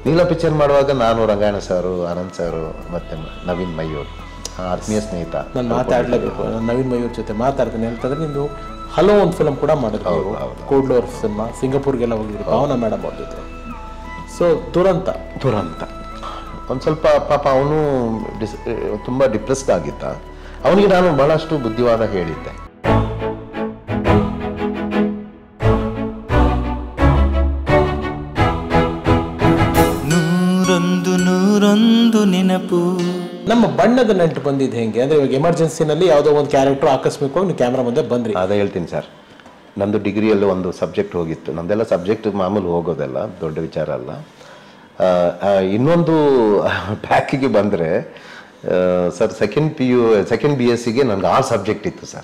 ನೀಲ picture ಮಾಡುವಾಗ ನಾನು ರಂಗಾಯಣ ಸಾರು ಆನಂದ್ ಸಾರು ಮತ್ತೆ ನವೀನ್ ಮಯೂರ್ ಆತ್ಮೀಯ ಸ್ನೇಹಿತ ನಾನು ಮಾತಾಡ್ಲೇಬೇಕು ನಾನು ನವೀನ್ ಮಯೂರ್ ಜೊತೆ ಮಾತಾಡ್ತೀನಿ ಅಂತಂದ್ರೆ ನಿಂದು ಹಲೋ ಒಂದು ಫಿಲಮ್ ಕೂಡ ಮಾಡಿದ್ರು ನೀವು ಕೋಡ್ಲೋರ್ ಸಿನಿಮಾ ಸಿಂಗಾಪುರ್ಗೆಲ್ಲ ಹೋಗಿದ್ರಿ ಭಾವನಾ ಮೇಡಮ್ ಅವ್ರ ಜೊತೆ ಸೊ ದುರಂತ ದುರಂತ ಒಂದು ಸ್ವಲ್ಪ ಪಾಪ ಅವನು ಡಿಸ್ ತುಂಬ ಡಿಪ್ರೆಸ್ಡ್ ಆಗಿದ್ದ ಅವನಿಗೆ ನಾನು ಬಹಳಷ್ಟು ಬುದ್ಧಿವಾದ ಹೇಳಿದ್ದೆ ನೂರೊಂದು ನೂರೊಂದು ನೆನಪು ನಮ್ಮ ಬಣ್ಣದ ನೆಂಟು ಬಂದಿದ್ದು ಹೆಂಗೆ ಅಂದ್ರೆ ಇವಾಗ ಎಮರ್ಜೆನ್ಸಿನಲ್ಲಿ ಯಾವುದೋ ಒಂದು ಕ್ಯಾರೆಕ್ಟರ್ ಆಕಸ್ಮಿಕವಾಗಿ ನೀವು ಕ್ಯಾಮ್ರಾ ಮುಂದೆ ಬಂದ್ರಿ ಅದೇ ಹೇಳ್ತೀನಿ ಸರ್ ನಂದು ಡಿಗ್ರಿಯಲ್ಲಿ ಒಂದು ಸಬ್ಜೆಕ್ಟ್ ಹೋಗಿತ್ತು ನಮ್ದೆಲ್ಲ ಸಬ್ಜೆಕ್ಟ್ ಮಾಮೂಲು ಹೋಗೋದಲ್ಲ ದೊಡ್ಡ ವಿಚಾರ ಅಲ್ಲ ಆ, ಆ, ಇನ್ನೊಂದು ಬ್ಯಾಕಿಗೆ ಬಂದರೆ sir second P U second B S ಸಿಗೆ ನನಗೆ ಆರು ಸಬ್ಜೆಕ್ಟ್ ಇತ್ತು ಸರ್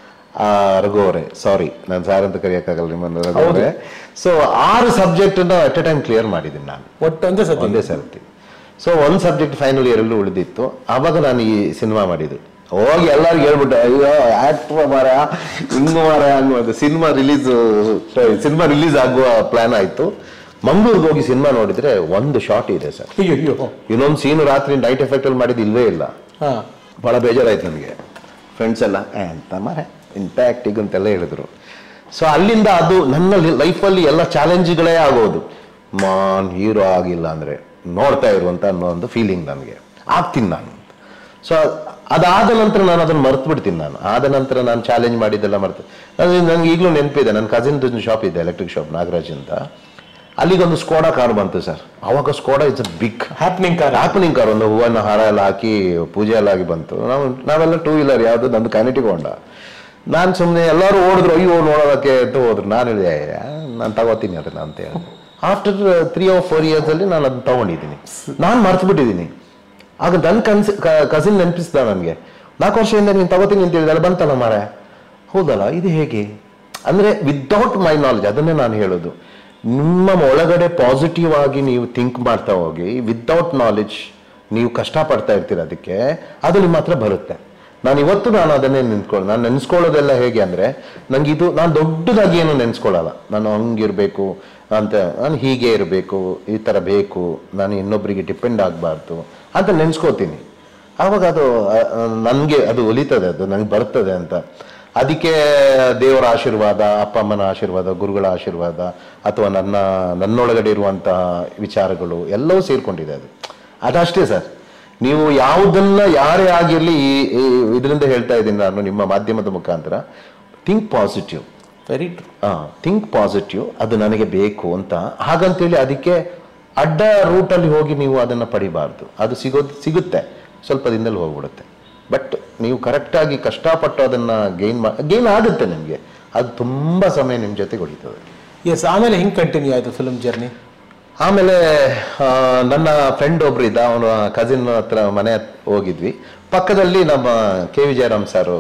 ರಘು ಅವರೇ ಸಾರಿ ನಾನು ಸಾರ್ ಅಂತ ಕರೆಯೋಕ್ಕಾಗಲ್ಲ ನಿಮ್ಮನ್ನು ರಘು ಅವರೇ ಸೊ ಆರು ಸಬ್ಜೆಕ್ಟನ್ನು ಅಟ್ ಎ ಟೈಮ್ ಕ್ಲಿಯರ್ ಮಾಡಿದ್ದೀನಿ ನಾನು ಒಟ್ಟು ಒಂದೇ ಸತಿ ಒಂದೇ ಸರ್ತಿ ಸೊ ಒಂದು ಸಬ್ಜೆಕ್ಟ್ ಫೈನಲ್ ಇಯರಲ್ಲೂ ಉಳಿದಿತ್ತು ಆವಾಗ ನಾನು ಈ ಸಿನಿಮಾ ಮಾಡಿದ್ದು ಹೋಗಿ ಎಲ್ಲರಿಗೂ ಹೇಳ್ಬಿಟ್ಟೆ ಅಯ್ಯೋ ಆಕ್ಟ್ರ ಮಾರ ಹಿಂಗು ಮಾರ ಅನ್ನೋದು ಸಿನಿಮಾ ರಿಲೀಸ್ ಸಿನಿಮಾ ರಿಲೀಸ್ ಆಗುವ ಪ್ಲಾನ್ ಆಯಿತು ಮಂಗಳೂರಿಗೆ ಹೋಗಿ ಸಿನಿಮಾ ನೋಡಿದ್ರೆ ಒಂದು ಶಾಟ್ ಇದೆ ಸರ್ ಅಯ್ಯೋ ಅಯ್ಯೋ ಇನ್ನೊಂದು ಸೀನು ರಾತ್ರಿ ನೈಟ್ ಎಫೆಕ್ಟ್ ಅಲ್ಲಿ ಮಾಡಿದ್ದು ಇಲ್ವೇ ಇಲ್ಲ ಹಾ ಭಾಳ ಬೇಜಾರಾಯ್ತು ನನಗೆ ಫ್ರೆಂಡ್ಸ್ ಎಲ್ಲ "ಏ, ಅಂತ ಮಾರೆ ಇಂಥ ಆ್ಯಕ್ಟಿಂಗ್ ಅಂತೆಲ್ಲ ಹೇಳಿದ್ರು ಸೊ ಅಲ್ಲಿಂದ ಅದು ನನ್ನ ಲೈಫಲ್ಲಿ ಎಲ್ಲ ಚಾಲೆಂಜ್ಗಳೇ ಆಗೋದು ಮಾನ್ ಹೀರೋ ಆಗಿಲ್ಲ ಅಂದರೆ ನೋಡ್ತಾ ಇರುವಂತ ಅನ್ನೋ ಒಂದು ಫೀಲಿಂಗ್ ನನಗೆ ಆಗ್ತೀನಿ ನಾನು ಸೊ ಅದಾದ ನಂತರ ನಾನು ಅದನ್ನು ಮರ್ತು ಬಿಡ್ತೀನಿ ನಾನು ಆದ ನಂತರ ನಾನು ಚಾಲೆಂಜ್ ಮಾಡಿದ್ದೆಲ್ಲ ಮರ್ತು ಅದು ನನಗೆ ಈಗಲೂ ನೆನಪಿದೆ ನನ್ನ ಕಸಿನ್ದು ಶಾಪ್ ಇದೆ ಎಲೆಕ್ಟ್ರಿಕ್ ಶಾಪ್ ನಾಗರಾಜ್ ಅಂತ ಅಲ್ಲಿಗೊಂದು ಸ್ಕೋಡಾ ಕಾರ್ ಬಂತು ಸರ್ ಅವಾಗ Skoda it's a big happening car happening car ಒಂದು ಹೂವನ್ನ ಹಾರ ಎಲ್ಲ ಹಾಕಿ ಪೂಜೆ ಎಲ್ಲ ಆಗಿ ಬಂತು ನಾವು ನಾವೆಲ್ಲ ಟೂ ವೀಲರ್ ಯಾವುದು ನಂದು ಕೈನೆಟಿಕ್ ಹೊಂಡ ನಾನು ಸುಮ್ಮನೆ ಎಲ್ಲರೂ ಓಡಿದ್ರು ಅಯ್ಯೋ ನೋಡೋದಕ್ಕೆ ಅಂತ ಹೋದ್ರು ನಾನು ಹೇಳಿದೆ ನಾನು ತಗೋತೀನಿ ಅದನ್ನ ಅಂತ ಹೇಳಿ ಆಫ್ಟರ್ ತ್ರೀ ಆರ್ ಫೋರ್ ಇಯರ್ಸಲ್ಲಿ ನಾನು ಅದನ್ನ ತಗೊಂಡಿದ್ದೀನಿ ನಾನು ಮರ್ತು ಬಿಟ್ಟಿದ್ದೀನಿ ಆಗ ನನ್ನ ಕನ್ಸ್ ಕಸಿನ್ ನೆನಪಿಸ್ದ ನನಗೆ ನಾಲ್ಕು ವರ್ಷದಿಂದ ನೀನು ತಗೋತೀನಿ ಅಂತ ಹೇಳಿದಲ್ಲ ಬಂತಲ್ಲ ಮಾರ ಹೌದಲ್ಲ ಇದು ಹೇಗೆ ಅಂದರೆ ವಿತೌಟ್ ಮೈ ನಾಲೆಜ್ ಅದನ್ನೇ ನಾನು ಹೇಳೋದು ನಿಮ್ಮ ಒಳಗಡೆ ಪಾಸಿಟಿವ್ ಆಗಿ ನೀವು ಥಿಂಕ್ ಮಾಡ್ತಾ ಹೋಗಿ ವಿತೌಟ್ ನಾಲೆಜ್ ನೀವು ಕಷ್ಟಪಡ್ತಾ ಇರ್ತೀರ ಅದಕ್ಕೆ ಅದು ನಿಮ್ಮ ಹತ್ರ ಬರುತ್ತೆ ನಾನು ಇವತ್ತು ನಾನು ಅದನ್ನೇ ನೆನ್ಸ್ಕೊಳ್ಳೋದು ನಾನು ನೆನೆಸ್ಕೊಳ್ಳೋದೆಲ್ಲ ಹೇಗೆ ಅಂದರೆ ನಂಗೆ ಇದು ನಾನು ದೊಡ್ಡದಾಗಿ ಏನು ನೆನೆಸ್ಕೊಳ್ಳಲ್ಲ ನಾನು ಹಂಗಿರಬೇಕು ಅಂತ ನಾನು ಹೀಗೆ ಇರಬೇಕು ಈ ಥರ ಬೇಕು ನಾನು ಇನ್ನೊಬ್ಬರಿಗೆ ಡಿಪೆಂಡ್ ಆಗಬಾರ್ದು ಅಂತ ನೆನೆಸ್ಕೋತೀನಿ ಆವಾಗ ಅದು ನನಗೆ ಅದು ಒಲಿತದೆ ಅದು ನಂಗೆ ಬರ್ತದೆ ಅಂತ ಅದಕ್ಕೆ ದೇವರ ಆಶೀರ್ವಾದ ಅಪ್ಪ ಅಮ್ಮನ ಆಶೀರ್ವಾದ ಗುರುಗಳ ಆಶೀರ್ವಾದ ಅಥವಾ ನನ್ನ ನನ್ನೊಳಗಡೆ ಇರುವಂತಹ ವಿಚಾರಗಳು ಎಲ್ಲವೂ ಸೇರ್ಕೊಂಡಿದೆ ಅದು ಅದಷ್ಟೇ ಸರ್ ನೀವು ಯಾವುದನ್ನ ಯಾರೇ ಆಗಿರಲಿ ಈ ಇದರಿಂದ ಹೇಳ್ತಾ ಇದ್ದೀನಿ ನಾನು ನಿಮ್ಮ ಮಾಧ್ಯಮದ ಮುಖಾಂತರ think positive very true think positive ಅದು ನನಗೆ ಬೇಕು ಅಂತ ಹಾಗಂತೇಳಿ ಅದಕ್ಕೆ ಅಡ್ಡ ರೂಟಲ್ಲಿ ಹೋಗಿ ನೀವು ಅದನ್ನು ಪಡಿಬಾರ್ದು ಅದು ಸಿಗೋದು ಸಿಗುತ್ತೆ ಸ್ವಲ್ಪ ದಿನದಲ್ಲಿ ಹೋಗ್ಬಿಡುತ್ತೆ ಬಟ್ ನೀವು ಕರೆಕ್ಟಾಗಿ ಕಷ್ಟಪಟ್ಟು ಅದನ್ನು ಗೇನ್ ಮಾ ಗೇನ್ ಆಗುತ್ತೆ ನಿಮಗೆ ಅದು ತುಂಬ ಸಮಯ ನಿಮ್ಮ ಜೊತೆಗೆ ಹೊಡಿತದೆ ಎಸ್ ಆಮೇಲೆ ಹಿಂಗೆ ಕಂಟಿನ್ಯೂ ಆಯಿತು ಫಿಲ್ಮ್ ಜರ್ನಿ ಆಮೇಲೆ ಆ, ನನ್ನ ಫ್ರೆಂಡ್ ಒಬ್ರು ಇದ್ದ ಅವನ ಕಸಿನ್ ಹತ್ರ ಮನೆ ಹತ್- ಹೋಗಿದ್ವಿ ಪಕ್ಕದಲ್ಲಿ ನಮ್ಮ ಕೆ ವಿ ಜಯರಾಮ್ ಸಾರು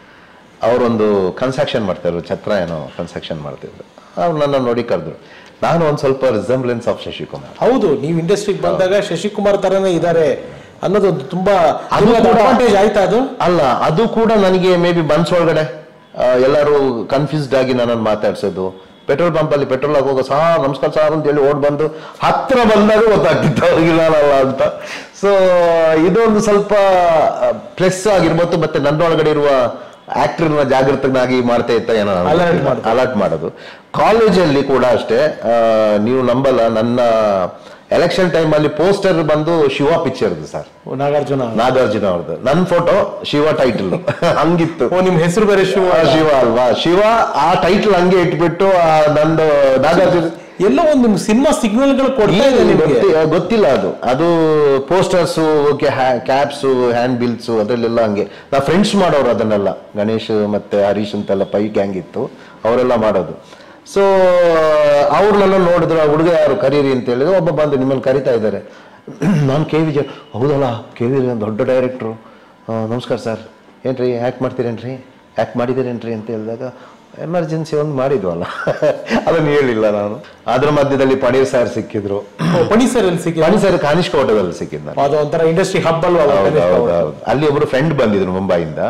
ಅವರೊಂದು ಕನ್ಸ್ಟ್ರಕ್ಷನ್ ಮಾಡ್ತಾಯಿದ್ರು ಛತ್ರ ಏನೋ ಕನ್ಸ್ಟ್ರಕ್ಷನ್ ಮಾಡ್ತಿದ್ರು ಅವ್ರು ನನ್ನ ನೋಡಿ ಕರೆದ್ರು ನಾನು ಒಂದು ಸ್ವಲ್ಪ ರಿಸಂಬ್ಲೆನ್ಸ್ ಆಫ್ ಶಶಿಕುಮಾರ್ ಹೌದು ನೀವು ಇಂಡಸ್ಟ್ರಿಗೆ ಬಂದಾಗ ಶಶಿಕುಮಾರ್ ತರನೇ ಇದ್ದಾರೆ ಅನ್ನೋದೊಂದು ತುಂಬಾ ಅದು ಕೂಡ- ಅಡ್ವಾಂಟೇಜ್ ಆಯ್ತಾ ಅದು ಅಲ್ಲ ಅದು ಕೂಡ ನನಗೆ ಮೇ ಬಿ ಒಳಗಡೆ ಎಲ್ಲರೂ ಕನ್ಫ್ಯೂಸ್ಡ್ ಆಗಿ ನನ್ನನ್ನು ಮಾತಾಡ್ಸೋದು ಪೆಟ್ರೋಲ್ ಪಂಪಲ್ಲಿ ಪೆಟ್ರೋಲ್ ಹಾಕುವಾಗ ಸಾರ್ ನಮಸ್ಕಾರ ಸಾರ್ ಅಂತ ಹೇಳಿ ಓಡ್ ಬಂದು ಹತ್ರ ಬಂದಾಗ ಗೊತ್ತಾಗ್ತಿತ್ತು ಅವ್ರಿಗೆ ನಾನಲ್ಲ ಅಂತ ಸೊ ಇದೊಂದು ಸ್ವಲ್ಪ ಪ್ಲಸ್ ಆಗಿರ್ಬೋದು ಮತ್ತೆ ನನ್ನೊಳಗಡೆ ಇರುವ ಆಕ್ಟರ್ನ ಜಾಗೃತನಾಗಿ ಮಾಡ್ತಾ ಇತ್ತ ಏನೋ Alert ಮಾಡೋದು. ಅಲರ್ಟ್ ಮಾಡೋದು ಕಾಲೇಜಲ್ಲಿ ಕೂಡ ಅಷ್ಟೇ ಆ, ನೀವು ನಂಬಲ್ಲ ನನ್ನ ಎಲೆಕ್ಷನ್ ಟೈಮಲ್ಲಿ ಪೋಸ್ಟರ್ ಬಂದು ಶಿವ ಪಿಕ್ಚರ್ದು ಸರ್ ನಾಗಾರ್ಜುನ ನಾಗಾರ್ಜುನ ಅವ್ರದ್ದು ನನ್ನ ಫೋಟೋ ಶಿವ ಟೈಟಲ್ ಹಂಗಿತ್ತು ಓ ನಿಮ್ ಹೆಸರು ಬೇರೆ ಶಿವ ಆ, ಶಿವ ಅಲ್ವಾ ಶಿವ ಆ ಟೈಟಲ್ ಹಂಗೆ ಇಟ್ಬಿಟ್ಟು ಆ ನಂದು ನಾಗಾರ್ಜುನ ಎಲ್ಲ ಒಂದು ನಿಮ್ ಸಿನಿಮಾ ಸಿಗ್ನಲ್ಗಳು ಕೊಡ್ತಾ ಇದೆ ಏನು ನಿಮ್ಗೆ ಗೊತ್ತಿ- ಗೊತ್ತಿಲ್ಲ ಅದು ಅದು ಪೋಸ್ಟರ್ಸು ಕ್ಯಾಪ್ಸು ಹ್ಯಾಂಡ್ ಬಿಲ್ಸು ಅದರಲ್ಲೆಲ್ಲ ಹಂಗೆ ನಾ ಫ್ರೆಂಡ್ಸ್ ಮಾಡೋರು ಅದನ್ನೆಲ್ಲ ಗಣೇಶ್ ಮತ್ತೆ ಹರೀಶ್ ಅಂತೆಲ್ಲ ಪೈ ಗ್ಯಾಂಗ್ ಇತ್ತು ಅವರೆಲ್ಲ ಮಾಡೋದು ಸೊ ಅವ್ರು ನನ್ನ ನೋಡಿದ್ರು ಆ ಹುಡುಗ ಯಾರು ಕರೀರಿ ಅಂತ ಹೇಳಿದ್ರು ಒಬ್ಬ ಬಂದು ನಿಮ್ಮನ್ನು ಕರಿತಾ ಇದ್ದಾರೆ ನಾನು ಕೆ ವಿ ಜ ಹೌದಲ್ಲ ಕೆ ವಿ ದೊಡ್ಡ ಡೈರೆಕ್ಟ್ರು ನಮಸ್ಕಾರ ಸರ್ ಏನ್ರಿ ಆ್ಯಕ್ಟ್ ಮಾಡ್ತೀರೇನ್ರಿ ಆ್ಯಕ್ಟ್ ಮಾಡಿದ್ದೀರೇನ್ರಿ ಅಂತ ಹೇಳಿದಾಗ ಎಮರ್ಜೆನ್ಸಿ ಒಂದು ಮಾಡಿದ್ವಲ್ಲ ಅದನ್ನು ಹೇಳಿಲ್ಲ ನಾನು ಅದ್ರ ಮಧ್ಯದಲ್ಲಿ ಪಡೀರ್ ಸರ್ ಸಿಕ್ಕಿದ್ರು ಓ, ಪಣಿ ಸರ್ ಎಲ್ಲಿ ಸಿಕ್ಕಿ ಪಣಿ ಸರ್ ಕಾನಿಷ್ಕ ಹೋಟೆಲಲ್ಲಿ ಸಿಕ್ಕಿದ್ ನಾನು ಅದು ಒಂಥರ ಇಂಡಸ್ಟ್ರಿ ಹಬ್ ಅಲ್ವಾ ಹೌದು ಅವಾಗ? ಹೌದು ಹೌದು ಅಲ್ಲಿ ಒಬ್ರು ಫ್ರೆಂಡ್ ಬಂದಿದ್ರು ಮುಂಬೈಯಿಂದ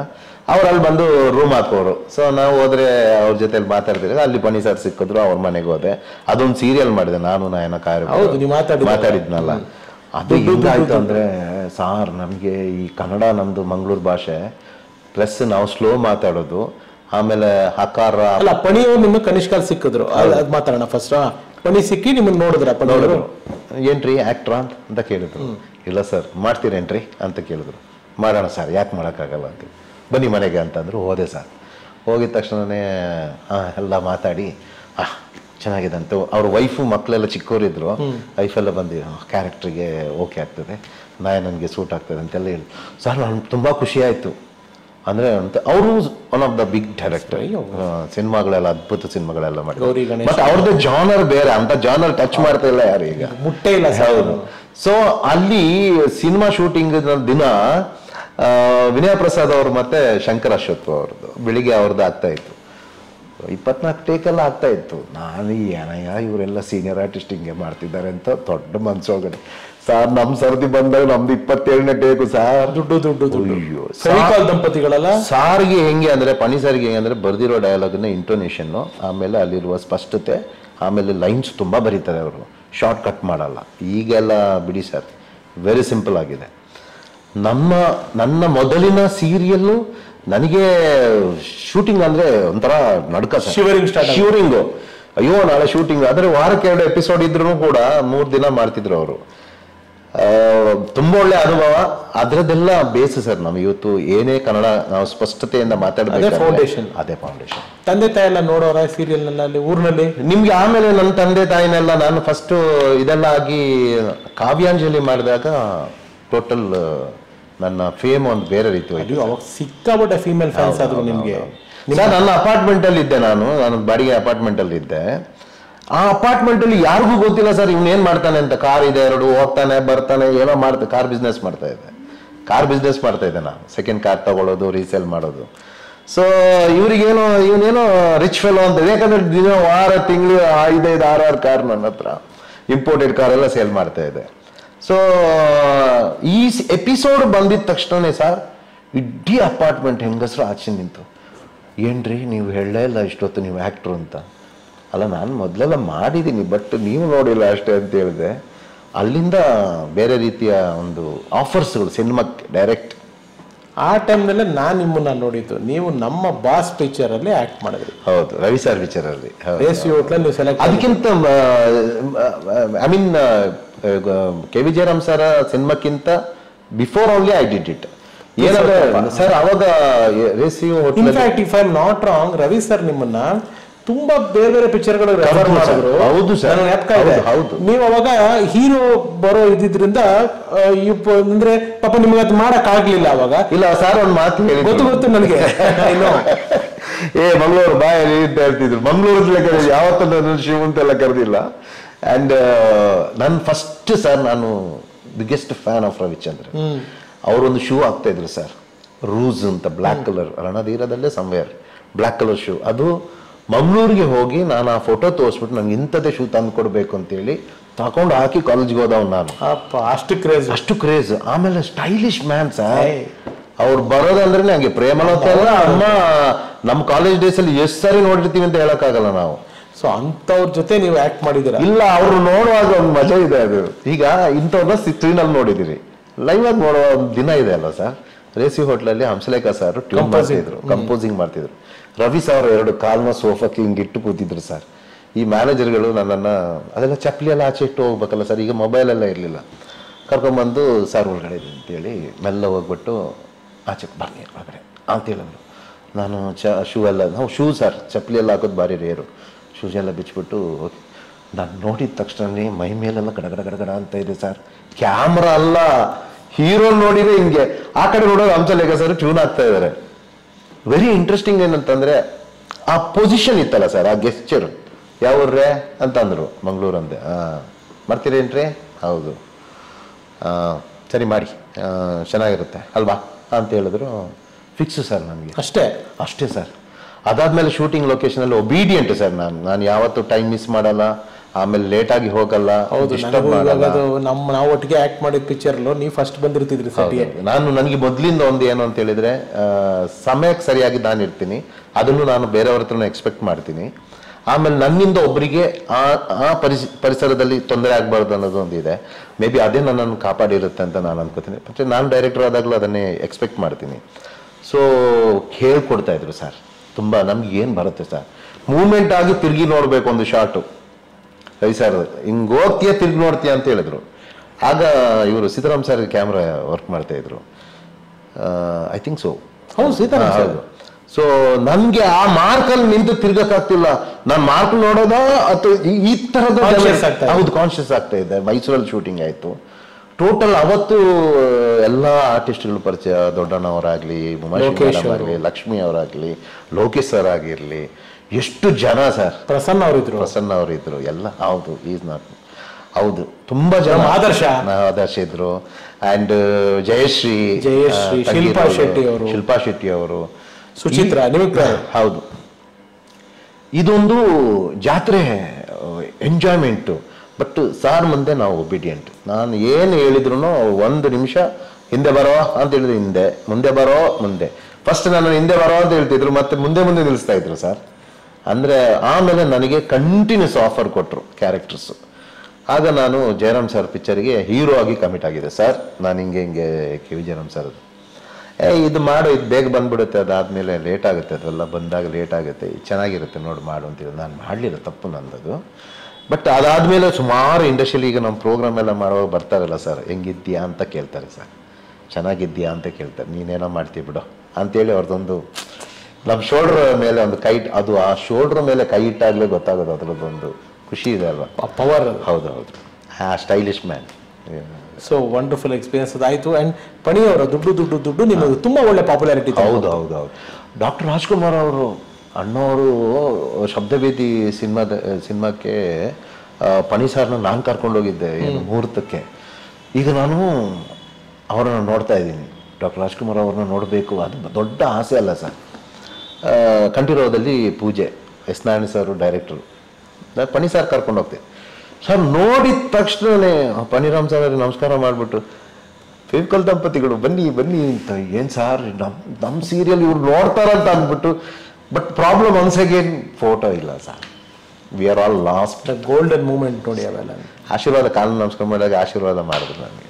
ಅವ್ರು ಅಲ್ಲಿ ಬಂದು ರೂಮ್ ಹಾಕೋರು ಸೊ ನಾವು ಹೋದ್ರೆ ಅವ್ರ ಜೊತೆಲಿ ಮಾತಾಡ್ತಿದ್ರೆ ಅಲ್ಲಿ ಬನ್ನಿ ಸರ್ ಸಿಕ್ಕಿದ್ರು ಅವ್ರ ಮನೆಗೆ ಹೋದೆ ಅದೊಂದು ಸೀರಿಯಲ್ ಮಾಡಿದೆ ನಾನು ನಾಯನ ಕಾರ್ಯ ಹೌದು, ನೀವು ಮಾತಾಡಿದ್ರಲ್ಲ. ಮಾತಾಡಿದ್ನಲ್ಲ ಅದು ಹೆಂಗಾಯ್ತು ಅಂದ್ರೆ ಸಾರ್ ನಮಗೆ ಈ ಕನ್ನಡ ನಮ್ದು ಮಂಗಳೂರು ಭಾಷೆ ಪ್ಲಸ್ ನಾವು ಸ್ಲೋ ಮಾತಾಡೋದು ಆಮೇಲೆ ಹಕಾರ ಅಲ್ಲ ಪಣಿಯವ್ರು ನಿಮಗೆ ಕನಿಷ್ಕಾಲ್ ಸಿಕ್ಕಿದ್ರು ಅದ್ ಅದ್ ಮಾತಾಡೋಣ ಫಸ್ಟ್ ಪಣಿ ಸಿಕ್ಕಿ ನಿಮ್ಮನ್ನ ನೋಡಿದ್ರ ಪಣಿಯವರು ಏನ್ರಿ ಆಕ್ಟ್ರಾ ಅಂತ ಅಂತ ಕೇಳಿದ್ರು ಇಲ್ಲ ಸರ್ ಮಾಡ್ತೀರೇನ್ರಿ ಅಂತ ಕೇಳಿದ್ರು ಮಾಡೋಣ ಸರ್ ಯಾಕೆ ಮಾಡೋಕ್ಕಾಗಲ್ಲ ಅಂತ ಬನ್ನಿ ಮನೆಗೆ ಅಂತಂದ್ರು ಹೋದೆ ಸರ್ ಹೋಗಿದ ತಕ್ಷಣನೇ ಹಾಂ ಎಲ್ಲ ಮಾತಾಡಿ ಆ ಚೆನ್ನಾಗಿದೆ ಅಂತ ಅವ್ರ ವೈಫು ಮಕ್ಕಳೆಲ್ಲ ಚಿಕ್ಕವರಿದ್ರು ವೈಫೆಲ್ಲ ಬಂದು ಕ್ಯಾರೆಕ್ಟ್ರಿಗೆ ಓಕೆ ಆಗ್ತದೆ ನಾಯ ನನಗೆ ಸೂಟ್ ಆಗ್ತದೆ ಅಂತೆಲ್ಲ ಹೇಳಿ ಸರ್ ನನಗೆ ತುಂಬ ಖುಷಿ ಆಯಿತು ಅಂದರೆ ಅಂತ ಅವರು one of the big director ಸಿನಿಮಾಗಳೆಲ್ಲ ಅದ್ಭುತ ಸಿನಿಮಾಗಳೆಲ್ಲ ಮಾಡಿ ಗೌರಿ ಗಣೇಶ. ಬಟ್ ಅವ್ರದ್ದು ಜಾನರ್ ಬೇರೆ ಅಂತ ಜಾನರ್ ಟಚ್ ಮಾಡ್ತಾ ಇಲ್ಲ ಯಾರು ಈಗ ಮುಟ್ಟೆ ಇಲ್ಲ ಸರ್ ಹೌದು ಸೊ ಅಲ್ಲಿ ಸಿನಿಮಾ ಶೂಟಿಂಗ್ ದಿನ ಆ, ವಿನಯ ಪ್ರಸಾದ್ ಅವರು ಮತ್ತೆ ಶಂಕರ್ ಅಶ್ವತ್ಥ ಅವ್ರದ್ದು ಬೆಳಿಗ್ಗೆ ಅವ್ರದ್ದು ಆಗ್ತಾ ಇತ್ತು ಇಪ್ಪತ್ನಾಲ್ಕು ಟೇಕೆಲ್ಲ ಆಗ್ತಾ ಇತ್ತು ನಾನು ಏನಯ್ಯ ಇವರೆಲ್ಲ ಸೀನಿಯರ್ ಆರ್ಟಿಸ್ಟ್ ಹಿಂಗೆ ಮಾಡ್ತಿದ್ದಾರೆ ಅಂತ ದೊಡ್ಡ ಮನ್ಸೋಗಡೆ ಸರ್ ನಮ್ಮ ಸರ್ದಿ ಬಂದಾಗ ನಮ್ದು ಇಪ್ಪತ್ತೇಳನೇ ಟೇಕು ಸರ್ ದುಡ್ಡು ದುಡ್ಡು ದುಡ್ಡು ಅಯ್ಯೋ, ಫೆವಿಕಾಲ್ ದಂಪತಿಗಳೆಲ್ಲ ಸಾರಿಗೆ ಹೆಂಗೆ ಅಂದ್ರೆ ಪನಿ ಸಾರಿಗೆ ಹೆಂಗೆ ಅಂದ್ರೆ ಬರ್ದಿರೋ ಡಯಲಾಗ್ನ ಇಂಟೋನೇಷನ್ ಆಮೇಲೆ ಅಲ್ಲಿರುವ ಸ್ಪಷ್ಟತೆ ಆಮೇಲೆ ಲೈನ್ಸ್ ತುಂಬಾ ಬರೀತಾರೆ ಅವರು ಶಾರ್ಟ್ ಕಟ್ ಮಾಡಲ್ಲ ಈಗೆಲ್ಲ ಬಿಡಿ ಸರ್ ವೆರಿ ಸಿಂಪಲ್ ಆಗಿದೆ ನಮ್ಮ ನನ್ನ ಮೊದಲಿನ ಸೀರಿಯಲ್ಲು ನನಗೆ ಶೂಟಿಂಗ್ ಅಂದ್ರೆ ಒಂಥರ ನಡ್ಕ Shivering start ಆಗುತ್ತೆ. ಶಿವರಿಂಗು ಅಯ್ಯೋ ನಾಳೆ ಶೂಟಿಂಗ್ ಆದ್ರೆ ವಾರಕ್ಕೆ ಎರಡು ಎಪಿಸೋಡ್ ಇದ್ರೂ ಕೂಡ ಮೂರು ದಿನ ಮಾಡ್ತಿದ್ರು ಅವರು ತುಂಬಾ ಒಳ್ಳೆ ಅನುಭವ ಅದ್ರದ್ದೆಲ್ಲ ಬೇಸ್ ಸರ್ ನಮ್ಮ ಇವತ್ತು ಏನೇ ಕನ್ನಡ ನಾವು ಸ್ಪಷ್ಟತೆಯಿಂದ ಮಾತಾಡಬೇಕು foundation. ಅದೇ ಫೌಂಡೇಶನ್ ತಂದೆ ತಾಯಿ ಎಲ್ಲ ನೋಡೋರ ಸೀರಿಯಲ್ ನಲ್ಲಿ ಊರಿನಲ್ಲಿ ನಿಮ್ಗೆ ಆಮೇಲೆ ನನ್ನ ತಂದೆ ತಾಯಿನೆಲ್ಲ ನಾನು ಫಸ್ಟ್ ಇದೆಲ್ಲ ಆಗಿ ಕಾವ್ಯಾಂಜಲಿ ಮಾಡಿದಾಗ ಟೋಟಲ್ ನನ್ನ ಫೇಮ್ ಒಂದು ಬೇರೆ ರೀತಿ ಹೋಯ್ತು ಅಯ್ಯೋ ಅವಾಗ ಸಿಕ್ಕಾಪಟ್ಟೆ ಫೀಮೇಲ್ ಫ್ಯಾನ್ಸ್ ಆದ್ರು ನಿಮ್ಗೆ ಸರ್ ನನ್ನ ಅಪಾರ್ಟ್ಮೆಂಟ್ ಅಲ್ಲಿ ಇದ್ದೆ ನಾನು ನಾನು ಬಾಡಿಗೆ ಅಪಾರ್ಟ್ಮೆಂಟ್ ಅಲ್ಲಿ ಇದ್ದೆ ಆ ಅಪಾರ್ಟ್ಮೆಂಟ್ ಅಲ್ಲಿ ಯಾರಿಗೂ ಗೊತ್ತಿಲ್ಲ ಸರ್ ಇವ್ನು ಏನ್ ಮಾಡ್ತಾನೆ ಅಂತ ಕಾರ್ ಇದೆ ಎರಡು ಹೋಗ್ತಾನೆ ಬರ್ತಾನೆ ಏನೋ ಮಾಡ್ತಾ ಕಾರ್ ಬಿಸ್ನೆಸ್ ಮಾಡ್ತಾ ಇದ್ದೆ ಕಾರ್ ಬಿಸ್ನೆಸ್ ಮಾಡ್ತಾ ಇದ್ದೆ ನಾನು ಸೆಕೆಂಡ್ ಕಾರ್ ತಗೊಳ್ಳೋದು ರೀಸೇಲ್ ಮಾಡೋದು ಸೊ ಇವ್ರಿಗೇನೋ ಇವನೇನೋ ರಿಚ್ ಫೆಲೋ ಅಂತ ಯಾಕಂದ್ರೆ ದಿನ ವಾರ ತಿಂಗಳು ಐದೈದು ಆರಾರು ಕಾರ್ ನನ್ನ ಹತ್ರ ಇಂಪೋರ್ಟೆಡ್ ಕಾರ್ ಎಲ್ಲ ಸೇಲ್ ಮಾಡ್ತಾ ಇದೆ ಸೊ ಈ ಎಪಿಸೋಡ್ ಬಂದಿದ ತಕ್ಷಣನೇ ಸರ್ ಇಡೀ ಅಪಾರ್ಟ್ಮೆಂಟ್ ಹೆಂಗಸರು ಆಚೆ ನಿಂತು ಏನ್ರಿ ನೀವು ಹೇಳಲೇ ಇಲ್ಲ ಇಷ್ಟೊತ್ತು ನೀವು ಆ್ಯಕ್ಟ್ರು ಅಂತ ಅಲ್ಲ ನಾನು ಮೊದಲೆಲ್ಲ ಮಾಡಿದ್ದೀನಿ ಬಟ್ ನೀವು ನೋಡಿಲ್ಲ ಅಷ್ಟೇ ಅಂತ ಹೇಳಿದೆ ಅಲ್ಲಿಂದ ಬೇರೆ ರೀತಿಯ ಒಂದು ಆಫರ್ಸ್ಗಳು ಸಿನಿಮಾಕ್ಕೆ ಡೈರೆಕ್ಟ್ ಆ ಟೈಮ್ನಲ್ಲೇ ನಾನು ನಿಮ್ಮನ್ನ ನೋಡಿದ್ದು ನೀವು ನಮ್ಮ ಬಾಸ್ ಪಿಕ್ಚರ್ ಅಲ್ಲಿ ಆಕ್ಟ್ ಮಾಡಿದ್ರಿ ಹೌದು ರವಿ ಸರ್ ವಿಚಾರಲ್ಲಿ ಹೌದು ರೇಸಿ ಹೋಟ್ಲಲ್ಲಿ ನೀವು ಸೆಲೆಕ್ಟ್ ಅದಕ್ಕಿಂತ I mean K V Jayaram sir ಸಿನಿಮಾಕ್ಕಿಂತ before only I did it ಏನಂದ್ರೆ ಸರ್ ಅವಾಗ ರೇಸಿಯೋ hotel in fact if I not wrong Ravi sir ನಿಮ್ಮನ್ನ ತುಂಬಾ ಬೇರೆ ಬೇರೆ ಪಿಕ್ಚರ್ ಗಳು ರೆಫರ್ ಹೌದು sir. ಮಾಡಿದ್ರು ಹೌದು sir. ನನಗೆ ಜ್ಞಾಪಕ ಇದೆ. ಹೌದು, ಹೌದು. ನೀವು ಅವಾಗ ಹೀರೋ ಬರೋ ಇದ್ದಿದ್ರಿಂದ ಆ, ಇಪ್ಪ- ಅಂದ್ರೆ ಪಾಪ ನಿಮ್ಗೆ ಅದು ಮಾಡಕ್ ಆಗ್ಲಿಲ್ಲ ಅವಾಗ ಇಲ್ಲ ಸರ್ ಒಂದು ಮಾತು ಹೇಳಿ ಗೊತ್ತು ಗೊತ್ತು ನನಗೆ ಇನ್ನು ಏ ಮಂಗಳೂರು ಬಾಯ ಅಂತ ಹೇಳ್ತಿದ್ರು ಮಂಗಳೂರಲ್ಲೇ ಕರೆದಿ ಯಾವತ್ತೂ ನನ್ನ ಶಿವ ಅಂತೆಲ್ಲ ಕರೆದಿಲ್ಲ ಅಂಡ್ ನನ್ನ ಫಸ್ಟ್ ಸರ್ ನಾನು ಬಿಗ್ಗೆಸ್ಟ್ ಫ್ಯಾನ್ ಆಫ್ ರವಿಚಂದ್ರ ಅವರೊಂದು ಶೂ ಹಾಕ್ತಾ ಇದ್ರು ಸರ್ ರೂಸ್ ಅಂತ ಬ್ಲ್ಯಾಕ್ ಕಲರ್ ರಣಧೀರದಲ್ಲೇ ಸಂವೇರ್ ಬ್ಲ್ಯಾಕ್ ಕಲರ್ ಶೂ ಅದು ಮಂಗಳೂರಿಗೆ ಹೋಗಿ ನಾನು ಆ ಫೋಟೋ ತೋರಿಸ್ಬಿಟ್ಟು ನಂಗೆ ಇಂಥದ್ದೇ ಶೂ ತಂದು ಕೊಡಬೇಕು ಅಂತೇಳಿ ತಗೊಂಡು ಹಾಕಿ ಕಾಲೇಜ್ಗೆ ಹೋದವ್ ನಾನು ಅಪ್ಪ ಅಷ್ಟು ಕ್ರೇಜ್ ಅಷ್ಟು ಕ್ರೇಜ್ ಆಮೇಲೆ ಸ್ಟೈಲಿಶ್ ಮ್ಯಾನ್ ಸರ್ ಅವ್ರು ಬರೋದಂದ್ರೆ ನಂಗೆ ಪ್ರೇಮಲತಾ ಅಲ್ಲ ಅಮ್ಮ ನಮ್ಮ ಕಾಲೇಜ್ ಡೇಸ್ ಅಲ್ಲಿ ಎಷ್ಟು ಸಾರಿ ನೋಡಿರ್ತೀವಿ ಅಂತ ಹೇಳಕ್ಕಾಗಲ್ಲ ನಾವು ಸೊ ಅಂತವ್ರ ಜೊತೆ ನೀವು ಆಕ್ಟ್ ಮಾಡಿದ್ದೀರಾ ಇಲ್ಲ ಅವ್ರು ನೋಡುವಾಗ ಒಂದು ಮಜಾ ಇದೆ ಅದು ಈಗ ಇಂಥವ್ರನ್ನ ಸ್ಕ್ರೀನಲ್ಲಿ ನೋಡಿದಿರಿ ಲೈವ್ ಆಗಿ ನೋಡುವ ಒಂದು ದಿನ ಇದೆ ಅಲ್ವಾ ಸರ್ ರೇಸಿ ಹೋಟ್ಲಲ್ಲಿ ಹಂಸಲೇಖ ಸರ್ ಟ್ಯೂನ್ ಮಾಡ್ತಿದ್ರು ಕಂಪೋಸಿಂಗ್ ಮಾಡ್ತಿದ್ರು ರವಿ ಸರ್ ಎರಡು ಕಾಲ್ನ ಸೋಫಾಕ್ಕೆ ಹಿಂಗೆ ಇಟ್ಟು ಕೂತಿದ್ರು ಸರ್ ಈ ಮ್ಯಾನೇಜರ್ಗಳು ನನ್ನನ್ನು ಅದೆಲ್ಲ ಚಪ್ಪಲಿ ಎಲ್ಲ ಆಚೆ ಇಟ್ಟು ಹೋಗ್ಬೇಕಲ್ಲ ಸರ್ ಈಗ ಮೊಬೈಲ್ ಎಲ್ಲ ಇರಲಿಲ್ಲ ಕರ್ಕೊಂಬಂದು ಸರ್ ಒಳಗಡೆ ಇದೆ ಅಂತೇಳಿ ಮೆಲ್ಲ ಹೋಗ್ಬಿಟ್ಟು ಆಚೆ ಬನ್ನಿ ಒಳಗಡೆ ಅಂತ ಹೇಳಿದ್ರು ನಾನು ಚ ಶೂ ಎಲ್ಲ ನಾವು ಶೂ ಸರ್ ಚಪ್ಪಲಿ ಎಲ್ಲ ಹಾಕೋದು ಭಾರಿ ರೇರು ಶೂಸ್ ಎಲ್ಲ ಬಿಚ್ಬಿಟ್ಟು ನಾನು ನೋಡಿದ ತಕ್ಷಣನೇ ಮೈ ಮೇಲೆಲ್ಲ ಗಡಗಡ ಗಡಗಡ ಅಂತ ಇದೆ ಸರ್ ಕ್ಯಾಮ್ರಾ ಅಲ್ಲ ಹೀರೋ ನೋಡಿದ್ರೆ ಹಿಂಗೆ ಆ ಕಡೆ ನೋಡೋದು ಹಂಸಲೇಖ ಸರ್ ಟ್ಯೂನ್ ಆಗ್ತಾ ಇದ್ದಾರೆ ವೆರಿ ಇಂಟ್ರೆಸ್ಟಿಂಗ್ ಏನಂತಂದ್ರೆ ಆ ಪೊಸಿಷನ್ ಇತ್ತಲ್ಲ ಸರ್ ಆ ಗೆಸ್ಚರ್ ಯಾವ್ರೇ ಅಂತಂದ್ರು ಮಂಗಳೂರು ಅಂದೆ ಹಾಂ ಮಾಡ್ತೀರೇನ್ರಿ ಹೌದು ಆ, ಸರಿ ಮಾಡಿ ಆ, ಚೆನ್ನಾಗಿರುತ್ತೆ ಅಲ್ವಾ ಅಂತ ಹೇಳಿದ್ರು ಫಿಕ್ಸು ಸರ್ ನನಗೆ ಅಷ್ಟೇ ಅಷ್ಟೇ ಸರ್ ಅದಾದ್ಮೇಲೆ ಶೂಟಿಂಗ್ ಲೊಕೇಶನಲ್ಲಿ ಒಬೀಡಿಯಂಟ್ ಸರ್ ನಾನು ನಾನು ಯಾವತ್ತೂ ಟೈಮ್ ಮಿಸ್ ಮಾಡಲ್ಲ ಆಮೇಲೆ ಲೇಟಾಗಿ ಹೋಗಲ್ಲ ಹೌದು ಡಿಸ್ಟರ್ಬ್ ನನಗೂ ಇವಾಗ ಮಾಡಲ್ಲ ಅದು ನಮ್ಮ ನಾವು ಒಟ್ಟಿಗೆ ಆಕ್ಟ್ ಮಾಡಿದ ಪಿಕ್ಚರ್ಲು ನೀವು ಫಸ್ಟ್ ಬಂದಿರ್ತಿದ್ರಿ ಸೆಟ್ಗೆ ನಾನು ನನಗೆ ಮೊದಲಿಂದ ಒಂದು ಏನು ಅಂತ ಹೇಳಿದ್ರೆ ಆ, ಸಮಯಕ್ಕೆ ಸರಿಯಾಗಿ ನಾನು ಇರ್ತೀನಿ ಅದನ್ನು ನಾನು ಬೇರೆಯವ್ರ ಹತ್ರನೂ ಎಕ್ಸ್ಪೆಕ್ಟ್ ಮಾಡ್ತೀನಿ ಆಮೇಲೆ ನನ್ನಿಂದ ಒಬ್ಬರಿಗೆ ಆ ಆ ಪರಿಸ್ ಪರಿಸರದಲ್ಲಿ ತೊಂದರೆ ಆಗಬಾರ್ದು ಅನ್ನೋದು ಒಂದು ಇದೆ ಮೇ ಬಿ ಅದೇ ನನ್ನನ್ನು ಕಾಪಾಡಿರುತ್ತೆ ಅಂತ ನಾನು ಅನ್ಕೋತೀನಿ ಮತ್ತೆ ನಾನು ಡೈರೆಕ್ಟರ್ ಆದಾಗಲೂ ಅದನ್ನೇ ಎಕ್ಸ್ಪೆಕ್ಟ್ ಮಾಡ್ತೀನಿ ಸೊ ಹೇಳ್ಕೊಡ್ತಾ ಇದ್ರು ಸರ್ ತುಂಬ ನಮ್ಗೆ ಏನು ಬರುತ್ತೆ ಸರ್ ಮೂಮೆಂಟ್ ಆಗಿ ತಿರುಗಿ ನೋಡಬೇಕು ಒಂದು ಶಾಟು ರವಿ ಸರ್ ಹಿಂಗೆ ಹೋಗ್ತೀಯ ತಿರ್ಗಿ ನೋಡ್ತೀಯ ಅಂತ ಹೇಳಿದ್ರು ಆಗ ಇವರು ಸೀತಾರಾಮ್ ಸರ್ ಕ್ಯಾಮ್ರಾ ವರ್ಕ್ ಮಾಡ್ತಾ ಇದ್ರು ಐ ಥಿಂಕ್ ಸೊ ಹೌದು ಸೀತಾರಾಮ್ ಸರ್ ಸೊ ನನಗೆ ಆ ಮಾರ್ಕಲ್ಲಿ ನಿಂತು ತಿರ್ಗಕ್ಕಾಗ್ತಿಲ್ಲ ನಾನು ಮಾರ್ಕ್ ನೋಡೋದ ಅಥವಾ ಈ- ಈ ತರದ Conscious ಆಗ್ತಾ ಇದೆ. ಹೌದು ಕಾನ್ಶಿಯಸ್ ಆಗ್ತಾ ಇದೆ ಮೈಸೂರಲ್ಲಿ ಶೂಟಿಂಗ್ ಆಯ್ತು ಟೋಟಲ್ ಅವತ್ತು ಎಲ್ಲ ಆರ್ಟಿಸ್ಟ್ಗಳು ಪರಿಚಯ ದೊಡ್ಡಣ್ಣವರಾಗ್ಲಿ ಲೋಕೇಶ್ ಉಮಾಶ್ರೀ ಆಗಲಿ ಲಕ್ಷ್ಮಿ ಅವರಾಗ್ಲಿ ಲೋಕೇಶ್ ಸರ್ ಆಗಿರ್ಲಿ ಎಷ್ಟು ಜನ ಸರ್ ಪ್ರಸನ್ನ ಅವರಿದ್ರು ಪ್ರಸನ್ನ ಅವರು ಇದ್ರು ಎಲ್ಲ ಹೌದು ಈಸ್ ನಾಟ್ ಹೌದು ತುಂಬಾ ಜನ ನಮ್ಮ ಆದರ್ಶ. ನಾ- ಆದರ್ಶ ಇದ್ರು ಅಂಡ್ ಜಯಶ್ರೀ ಜಯಶ್ರೀ, ಆ, ತಂಗಿ ಶಿಲ್ಪಾ ಇರೋರು, ಶೆಟ್ಟಿ ಅವರು. ಶಿಲ್ಪಾ ಶೆಟ್ಟಿ ಅವರು ಸುಚಿತ್ರಾ ನಿಮಗೆ ಹೌದು ಇದೊಂದು ಜಾತ್ರೆ ಎಂಜಾಯ್ಮೆಂಟು ಬಟ್ ಸಾರ್ ಮುಂದೆ ನಾವು ಒಬಿಡಿಯಂಟ್ ನಾನು ಏನು ಹೇಳಿದ್ರು ಒಂದು ನಿಮಿಷ ಹಿಂದೆ ಬರೋ ಅಂತ ಹೇಳಿದ್ರು ಹಿಂದೆ ಮುಂದೆ ಬರೋ ಮುಂದೆ ಫಸ್ಟ್ ನಾನು ಹಿಂದೆ ಬರೋ ಅಂತ ಹೇಳ್ತಿದ್ರು ಮತ್ತೆ ಮುಂದೆ ಮುಂದೆ ನಿಲ್ಲಿಸ್ತಾ ಇದ್ರು ಸರ್ ಅಂದರೆ ಆಮೇಲೆ ನನಗೆ ಕಂಟಿನ್ಯೂಸ್ ಆಫರ್ ಕೊಟ್ಟರು ಕ್ಯಾರೆಕ್ಟರ್ಸು ಆಗ ನಾನು ಜಯರಾಮ್ ಸರ್ ಪಿಕ್ಚರ್ಗೆ ಹೀರೋ ಆಗಿ ಕಮಿಟ್ ಆಗಿದೆ ಸರ್ ನಾನು ಹಿಂಗೆ ಹಿಂಗೆ ಕೆ ವಿ ಜಯರಾಮ್ ಸರ್ ಏ ಇದು ಮಾಡು ಇದು ಬೇಗ ಬಂದ್ಬಿಡುತ್ತೆ ಅದಾದಮೇಲೆ ಲೇಟ್ ಆಗುತ್ತೆ ಅದೆಲ್ಲ ಬಂದಾಗ ಲೇಟ್ ಆಗುತ್ತೆ ಇದು ಚೆನ್ನಾಗಿರುತ್ತೆ ನೋಡಿ ಮಾಡು ಅಂತೇಳಿ ನಾನು ಮಾಡಲಿಲ್ಲ ತಪ್ಪು ನಂದದು ಬಟ್ ಅದಾದಮೇಲೆ ಸುಮಾರು ಇಂಡಸ್ಟ್ರಿಯಲ್ಲಿ ಈಗ ನಮ್ಮ ಪ್ರೋಗ್ರಾಮ್ ಎಲ್ಲ ಮಾಡುವಾಗ ಬರ್ತಾರಲ್ಲ ಸರ್ ಹೆಂಗಿದ್ದೀಯಾ ಅಂತ ಕೇಳ್ತಾರೆ ಸರ್ ಚೆನ್ನಾಗಿದ್ದೀಯಾ ಅಂತ ಕೇಳ್ತಾರೆ ನೀನೇನೋ ಮಾಡ್ತೀವಿ ಬಿಡು ಅಂತೇಳಿ ಅವ್ರದ್ದೊಂದು ನಮ್ಮ ಶೋಲ್ಡ್ರ್ ಮೇಲೆ ಒಂದು ಕೈ ಇಟ್- ಅದು ಆ ಶೋಲ್ಡ್ರ್ ಮೇಲೆ ಕೈ ಇಟ್ಟಾಗಲೇ ಗೊತ್ತಾಗೋದು ಅದರದ್ದೊಂದು ಖುಷಿ ಇದೆ ಅಲ್ವಾ ಪವರ್ ಹೌದು ಹೌದು ಆ stylish man so wonderful experience ಅದಾಯ್ತು ಅಂಡ್ ಪಣಿ ಅವರ ದುಡ್ಡು ದುಡ್ಡು ದುಡ್ಡು ನಿಮಗೆ ತುಂಬಾ ಒಳ್ಳೆ ಪಾಪ್ಯುಲಾರಿಟಿ ಹೌದು ಹೌದು ಹೌದು ಡಾಕ್ಟರ್ ರಾಜ್ಕುಮಾರ್ ಅವರು ಅಣ್ಣವರು ಶಬ್ದವೇದಿ ಸಿನಿಮಾದ ಸಿನಿಮಾಕ್ಕೆ ಆ, ಪಣಿ ಸರ್ನ ನಾನು ಕರ್ಕೊಂಡು ಹೋಗಿದ್ದೆ ಏನು ಮುಹೂರ್ತಕ್ಕೆ ಈಗ ನಾನು ಅವರನ್ನು ನೋಡ್ತಾ ಇದ್ದೀನಿ ಡಾಕ್ಟರ್ ರಾಜ್ಕುಮಾರ್ ಅವ್ರನ್ನ ನೋಡಬೇಕು ಅದು ದೊಡ್ಡ ಆಸೆ ಅಲ್ಲ ಸರ್ ಆ, ಕಂಠೀರವದಲ್ಲಿ ಪೂಜೆ ಎಸ್ ನಾರಾಯಣ ಸರ್ ಡೈರೆಕ್ಟರು ನಾನು ಪಣಿ ಸರ್ ಕರ್ಕೊಂಡು ಹೋಗ್ತೀನಿ ಸರ್ ನೋಡಿದ ತಕ್ಷಣನೇ ಆ ಪಣಿರಾಮ್ ಸರ್ ಅವ್ರಿಗೆ ನಮಸ್ಕಾರ ಮಾಡಿಬಿಟ್ಟು ಫೇವಿಕಲ್ ದಂಪತಿಗಳು ಬನ್ನಿ ಬನ್ನಿ ಅಂತ ಏನು ಸಾರ್ ನಮ್ಮ ನಮ್ಮ ಸೀರಿಯಲ್ ಇವ್ರು ನೋಡ್ತಾರಂತ ಅಂದ್ಬಿಟ್ಟು but problem once again photo ಇಲ್ಲ sir we are all lost golden moment ನೋಡಿ ಅವೆಲ್ಲ ಆಶೀರ್ವಾದ ಕಾಲು ನಮಸ್ಕಾರ ಮಾಡಿದಾಗ ಆಶೀರ್ವಾದ ಮಾಡಿದ್ರು ನನಗೆ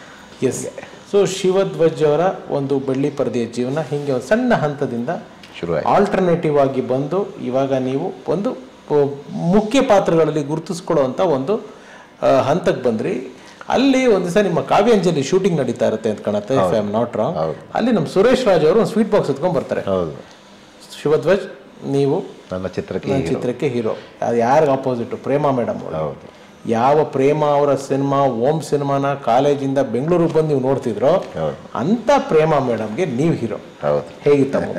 ಎಸ್ ಸೊ ಶಿವಧ್ವಜ್ ಅವರ ಒಂದು ಬೆಳ್ಳಿ ಪರದೆಯ ಜೀವನ ಹಿಂಗೆ ಒಂದು ಸಣ್ಣ ಹಂತದಿಂದ ಶುರು ಆಯ್ತು ಆಲ್ಟರ್ನೇಟಿವ್ ಆಗಿ ಬಂದು ಇವಾಗ ನೀವು ಒಂದು ಪ- ಮುಖ್ಯ ಪಾತ್ರಗಳಲ್ಲಿ ಗುರುತಿಸ್ಕೊಳ್ಳುವಂಥ ಒಂದು ಆ, ಹಂತಕ್ಕೆ ಬಂದ್ರಿ ಅಲ್ಲಿ ಒಂದು ದಿವಸ ನಿಮ್ಮ ಕಾವ್ಯಾಂಜಲಿ ಶೂಟಿಂಗ್ ನಡೀತಾ ಇರುತ್ತೆ ಅಂತ ಕಾಣುತ್ತೆ if I am not wrong ಅಲ್ಲಿ ನಮ್ಮ ಸುರೇಶ್ ರಾಜ್ ಅವರು ಒಂದು ಸ್ವೀಟ್ ಬಾಕ್ಸ್ ಎತ್ಕೊಂಡ್ ಬರ್ತಾರೆ ಹೌದು ಶಿವಧ್ವಜ್ ನೀವು ನನ್ನ ಚಿತ್ರಕ್ಕೆ ನನ್ನ hero. ಚಿತ್ರಕ್ಕೆ ಹೀರೋ ಅದು ಯಾರಿಗೆ ಆಪೋಸಿಟ್ ಪ್ರೇಮ ಮೇಡಮ್ ಹೌದು ಯಾವ ಪ್ರೇಮ ಅವರ ಸಿನಿಮಾ ಓಂ ಸಿನಿಮಾನ ಕಾಲೇಜಿಂದ ಬೆಂಗಳೂರಿಗೆ ಬಂದು ನೀವು ನೋಡ್ತಿದ್ರೋ ಹೌದು. ಅಂತ ಪ್ರೇಮ ಮೇಡಮ್ಗೆ ನೀವು ಹೀರೋ ಹೌದು ಹೇಗಿತ್ತಮ್ಮ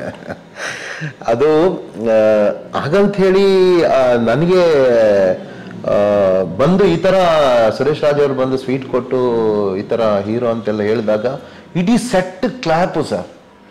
ಅದು ಆ, ಹಾಗಂತ ಹೇಳಿ ಆ, ನನಗೆ ಆ, ಬಂದು ಈ ಥರ ಸುರೇಶ್ ರಾಜ್ ಅವರು ಬಂದು ಸ್ವೀಟ್ ಕೊಟ್ಟು ಈ ಥರ ಹೀರೋ ಅಂತೆಲ್ಲ ಹೇಳಿದಾಗ ಇಡೀ ಸೆಟ್ ಕ್ಲಾಪು ಸರ್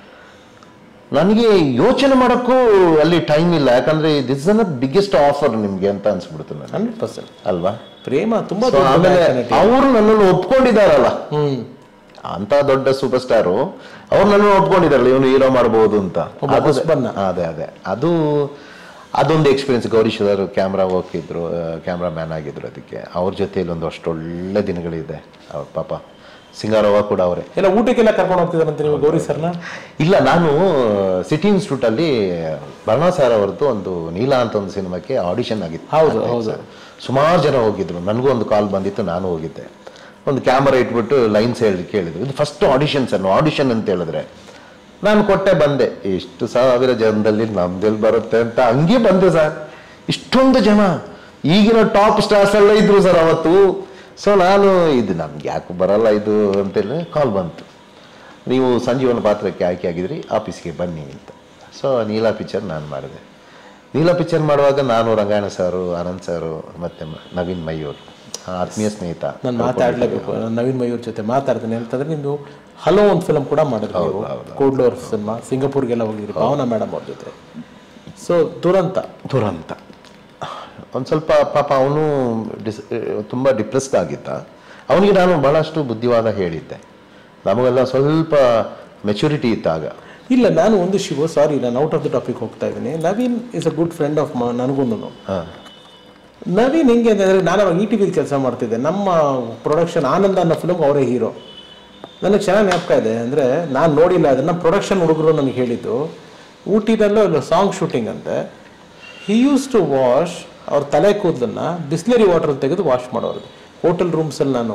ನನಗೆ ಯೋಚನೆ ಮಾಡೋಕ್ಕೂ ಅಲ್ಲಿ ಟೈಮ್ ಇಲ್ಲ ಯಾಕಂದ್ರೆ ದಿಸ್ ಅನ್ ಬಿಗ್ಗೆಸ್ಟ್ ಆಫರ್ ನಿಮ್ಗೆ ಅಂತ ಅನ್ಸ್ಬಿಡ್ತು ನನಗೆ ಹಂಡ್ರೆಡ್ ಪರ್ಸೆಂಟ್ ಅಲ್ವಾ ಪ್ರೇಮ ತುಂಬಾ So, ದೊಡ್ಡ ಆಮೇಲೆ opportunity. ಅವರು ನನ್ನನ್ನು ಒಪ್ಕೊಂಡಿದ್ದಾರಲ್ಲ ಹ್ಮ್ ಅಂತ ದೊಡ್ಡ ಸೂಪರ್ ಸ್ಟಾರು ಅವ್ರು ನನ್ನನ್ನು ಒಪ್ಕೊಂಡಿದ್ದಾರಲ್ಲ ಇವನು ಹೀರೋ ಮಾಡ್ಬೋದು ಅಂತ ಒಬ್ಬ ಅದು- ಹೊಸಬನ್ನ. ಅದೇ ಅದೇ ಅದು ಅದೊಂದು ಎಕ್ಸ್ಪೀರಿಯನ್ಸ್ ಗೌರಿ ಸರ್ ಕ್ಯಾಮ್ರಾ ಹೋಗಿದ್ರು ಕ್ಯಾಮ್ರಾ ಮ್ಯಾನ್ ಆಗಿದ್ರು ಅದಕ್ಕೆ ಅವ್ರ ಜೊತೆಯಲ್ಲಿ ಒಂದು ಅಷ್ಟು ಒಳ್ಳೆ ದಿನಗಳಿದೆ ಅವ್ರ ಪಾಪ ಸಿಂಗಾರವ್ವ ಕೂಡ ಅವರೇ ಎಲ್ಲ ಊಟಕ್ಕೆಲ್ಲ ಕರ್ಕೊಂಡು ಹೋಗ್ತಿದಾರಂತೆ ನೀವು ಗೌರಿ ಸರ್ನ ಇಲ್ಲ ನಾನು ಸಿಟಿ ಇನ್ಸ್ಟಿಟ್ಯೂಟ್ ಅಲ್ಲಿ ಭರಣಾ ಸರ್ ಅವರದ್ದು ಒಂದು ನೀಲಾ ಅಂತ ಒಂದು ಸಿನಿಮಾಕ್ಕೆ ಆಡಿಷನ್ ಆಗಿತ್ತು ಹೌದು, ಹೌದು. ಸುಮಾರು ಜನ ಹೋಗಿದ್ರು ನನಗೂ ಒಂದು ಕಾಲ್ ಬಂದಿತ್ತು ನಾನು ಹೋಗಿದ್ದೆ ಒಂದು ಕ್ಯಾಮರಾ ಇಟ್ಬಿಟ್ಟು ಲೈನ್ಸ್ ಹೇಳಿ ಕೇಳಿದ್ರು ಇದು ಫಸ್ಟ್ ಆಡಿಷನ್ ಸರ್ ಆಡಿಷನ್ ಅಂತ ಹೇಳಿದ್ರೆ ನಾನು ಕೊಟ್ಟೆ ಬಂದೆ ಇಷ್ಟು ಸಾವಿರ ಜನದಲ್ಲಿ ನಮ್ದೆಲ್ಲಿ ಬರುತ್ತೆ ಅಂತ ಹಂಗೆ ಬಂದೆ ಸರ್ ಇಷ್ಟೊಂದು ಜನ ಈಗಿನ ಟಾಪ್ ಸ್ಟಾರ್ಸ್ ಎಲ್ಲ ಇದ್ರು ಸರ್ ಅವತ್ತು ಸೊ ನಾನು ಇದು ನಮ್ಗೆ ಯಾಕೆ ಬರಲ್ಲ ಇದು ಅಂತೇಳಿ ಕಾಲ್ ಬಂತು ನೀವು ಸಂಜೀವನ ಪಾತ್ರಕ್ಕೆ ಆಯ್ಕೆ ಆಗಿದ್ರಿ ಆಫೀಸ್ಗೆ ಬನ್ನಿ ಅಂತ ಸೊ ನೀಲಾ ಪಿಕ್ಚರ್ ನಾನು ಮಾಡಿದೆ ನೀಲಾ ಪಿಕ್ಚರ್ ಮಾಡುವಾಗ ನಾನು ರಂಗಾಯಣ ಸಾರು ಆನಂದ್ ಸಾರು ಮತ್ತು ನವೀನ್ ಮಯೂರ್ ಆತ್ಮೀಯ ಸ್ನೇಹಿತ ನಾನು ಮಾತಾಡ್ಲೇಬೇಕು ನಾನು ನವೀನ್ ಮಯೂರ್ ಜೊತೆ ಮಾತಾಡ್ತೀನಿ ಅಂತಂದ್ರೆ ನಿಮ್ದು ಹಲೋ ಒಂದು ಫಿಲಮ್ ಕೂಡ ಮಾಡಿದ್ರು ನೀವು ಕೋಡ್ಲೋರ್ ಸಿನಿಮಾ ಸಿಂಗಾಪುರ್ಗೆಲ್ಲ ಹೋಗಿದ್ರಿ ಭಾವನಾ ಮೇಡಮ್ ಅವ್ರ ಜೊತೆ ಸೊ ದುರಂತ ದುರಂತ ಒಂದು ಸ್ವಲ್ಪ ಪಾಪ ಅವನು ಡಿಸ್ ತುಂಬ ಡಿಪ್ರೆಸ್ಡ್ ಆಗಿದ್ದ ಅವನಿಗೆ ನಾನು ಭಾಳಷ್ಟು ಬುದ್ಧಿವಾದ ಹೇಳಿದ್ದೆ ನಮಗೆಲ್ಲ ಸ್ವಲ್ಪ ಮೆಚುರಿಟಿ ಇತ್ತಾಗ ಇಲ್ಲ ನಾನು ಒಂದು ಶಿವು ಸಾರಿ ನಾನು ಔಟ್ ಆಫ್ ದ ಟಾಪಿಕ್ ಹೋಗ್ತಾ ಇದ್ದೀನಿ Naveen is a good friend of ನನಗೂ ಹಾಂ ನವೀನ್ ಹೆಂಗೆ ಅಂತಂದರೆ ನಾನು ಅವಾಗ ಇ ಟಿ ವಿಲಿ ಕೆಲಸ ಮಾಡ್ತಿದ್ದೆ ನಮ್ಮ ಪ್ರೊಡಕ್ಷನ್ ಆನಂದ ಅನ್ನೋ ಫಿಲ್ಮ್ ಅವರೇ ಹೀರೋ ನನಗೆ ಚೆನ್ನಾಗಿ ಜ್ಞಾಪಕ ಇದೆ ಅಂದರೆ ನಾನು ನೋಡಿಲ್ಲ ಅದನ್ನು ಪ್ರೊಡಕ್ಷನ್ ಹುಡುಗರು ನನಗೆ ಹೇಳಿದ್ದು ಊಟಿನಲ್ಲೂ ಇಲ್ಲ ಸಾಂಗ್ ಶೂಟಿಂಗ್ ಅಂತೆ ಹಿ ಯೂಸ್ ಟು ವಾಶ್ ಅವ್ರ ತಲೆ ಕೂದಲನ್ನ ಬಿಸ್ಲರಿ ವಾಟರ್ ತೆಗೆದು ವಾಶ್ ಮಾಡೋರು ಹೋಟೆಲ್ ರೂಮ್ಸಲ್ಲಿ ನಾನು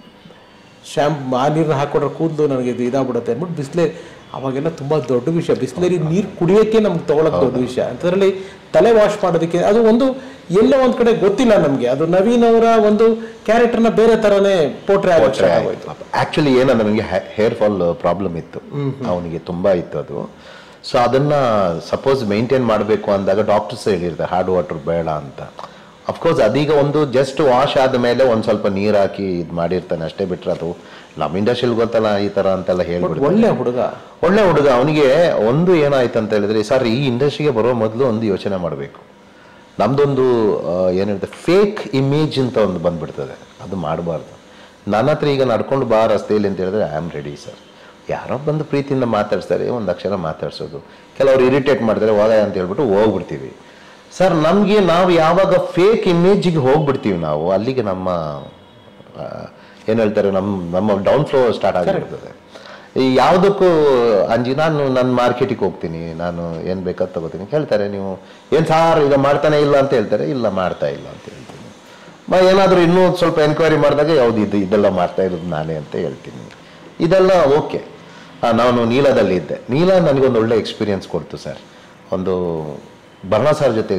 ಶ್ಯಾಂಪ್ ಆ ನೀರನ್ನ ಹಾಕೊಂಡ್ರೆ ಕೂದಲು ನನಗೆ ಇದು ಇದಾಗ್ಬಿಡುತ್ತೆ ಅಂದ್ಬಿಟ್ಟು ಬಿಸ್ಲೆ ಅವಾಗೆಲ್ಲ ತುಂಬ ದೊಡ್ಡ ವಿಷಯ ಬಿಸ್ಲರಿ ನೀರು ಕುಡಿಯೋಕ್ಕೆ ನಮ್ಗೆ ತೊಗೊಳಕ್ಕೆ ದೊಡ್ಡ ವಿಷಯ ಅದರಲ್ಲಿ ತಲೆ ವಾಶ್ ಮಾಡೋದಕ್ಕೆ ಅದು ಒಂದು ಎಲ್ಲೋ ಒಂದು ಕಡೆ ಗೊತ್ತಿಲ್ಲ ನಮಗೆ ಅದು ನವೀನ್ ಅವರ ಒಂದು ಕ್ಯಾರೆಕ್ಟರ್ನ ಬೇರೆ ಥರನೇ ಪೋಟ್ರೆ ಆಗೋಯ್ತು ಆ್ಯಕ್ಚುಲಿ ಏನಂದ್ರೆ ನನಗೆ ಹೇರ್ ಫಾಲ್ ಪ್ರಾಬ್ಲಮ್ ಇತ್ತು ಅವನಿಗೆ ತುಂಬ ಇತ್ತು ಅದು ಸೊ ಅದನ್ನ ಸಪೋಸ್ ಮೇಂಟೈನ್ ಮಾಡಬೇಕು ಅಂದಾಗ ಡಾಕ್ಟರ್ಸ್ ಹೇಳಿರ್ತಾರೆ ಹಾರ್ಡ್ ವಾಟರ್ ಬೇಡ ಅಂತ ಅಫ್ಕೋರ್ಸ್ ಅದೀಗ ಒಂದು ಜಸ್ಟ್ ವಾಶ್ ಆದಮೇಲೆ ಒಂದು ಸ್ವಲ್ಪ ನೀರು ಹಾಕಿ ಇದು ಮಾಡಿರ್ತಾನೆ ಅಷ್ಟೇ ಬಿಟ್ರೆ ಅದು ನಮ್ಮ ಇಂಡಸ್ಟ್ರಿಯಲ್ಲಿ ಗೊತ್ತಲ್ಲ ಈ ಥರ ಅಂತೆಲ್ಲ ಹೇಳ್ಬಿಡ್ತಾರೆ ಒಳ್ಳೆ ಹುಡುಗ ಒಳ್ಳೆ ಹುಡುಗ ಅವನಿಗೆ ಒಂದು ಏನಾಯ್ತು ಅಂತ ಹೇಳಿದ್ರೆ ಸರ್ ಈ ಇಂಡಸ್ಟ್ರಿಗೆ ಬರೋ ಮೊದಲು ಒಂದು ಯೋಚನೆ ಮಾಡಬೇಕು ನಮ್ದೊಂದು ಆ, ಏನ್ ಹೇಳ್ತಾರೆ ಫೇಕ್ ಇಮೇಜ್ ಅಂತ ಒಂದು ಬಂದ್ಬಿಡ್ತದೆ ಅದು ಮಾಡಬಾರ್ದು ನನ್ನ ಹತ್ರ ಈಗ ನಡ್ಕೊಂಡು ಬಾ ರಸ್ತೆಯಲ್ಲಿ ಅಂತ ಹೇಳಿದ್ರೆ ಐ ಆಮ್ ರೆಡಿ ಸರ್ ಯಾರೋ ಬಂದು ಪ್ರೀತಿಯಿಂದ ಮಾತಾಡ್ಸ್ತಾರೆ ಒಂದು ಅಕ್ಷರ ಮಾತಾಡ್ಸೋದು ಕೆಲವರು ಇರಿಟೇಟ್ ಮಾಡ್ತಾರೆ ಹೋಗ ಅಂತ ಹೇಳ್ಬಿಟ್ಟು ಹೋಗ್ಬಿಡ್ತೀವಿ ಸರ್ ನಮಗೆ ನಾವು ಯಾವಾಗ ಫೇಕ್ ಇಮೇಜಿಗೆ ಹೋಗ್ಬಿಡ್ತೀವಿ ನಾವು ಅಲ್ಲಿಗೆ ನಮ್ಮ ಆ, ಏನ್ ಹೇಳ್ತಾರೆ ನಮ್ಮ ನಮ್ಮ ಡೌನ್ ಫ್ಲೋ ಸ್ಟಾರ್ಟ್ ಆಗಿರ್ತದೆ ಈ ಯಾವುದಕ್ಕೂ ಅಂಜಿ ನಾನು ನನ್ನ ಮಾರ್ಕೆಟಿಗೆ ಹೋಗ್ತೀನಿ ನಾನು ಏನು ಬೇಕಾದ್ ತಗೋತೀನಿ ಕೇಳ್ತಾರೆ ನೀವು ಏನು ಸಾರ್ ಈಗ ಮಾಡ್ತಾನೆ ಇಲ್ಲ ಅಂತ ಹೇಳ್ತಾರೆ ಇಲ್ಲ ಮಾಡ್ತಾ ಇಲ್ಲ ಅಂತ ಹೇಳ್ತೀನಿ ಮ ಏನಾದರೂ ಇನ್ನೂ ಸ್ವಲ್ಪ ಎನ್ಕ್ವೈರಿ ಮಾಡಿದಾಗ ಯಾವ್ದು ಇದು ಇದೆಲ್ಲ ಮಾಡ್ತಾ ಇರೋದು ನಾನೇ ಅಂತ ಹೇಳ್ತೀನಿ ಇದೆಲ್ಲ ಓಕೆ ನಾನು ನೀಲದಲ್ಲಿ ಇದ್ದೆ ನೀಲ ನನಗೊಂದು ಒಳ್ಳೆ ಎಕ್ಸ್ಪೀರಿಯನ್ಸ್ ಕೊಡ್ತು ಸರ್ ಒಂದು ಭರಣ ಸರ್ ಜೊತೆ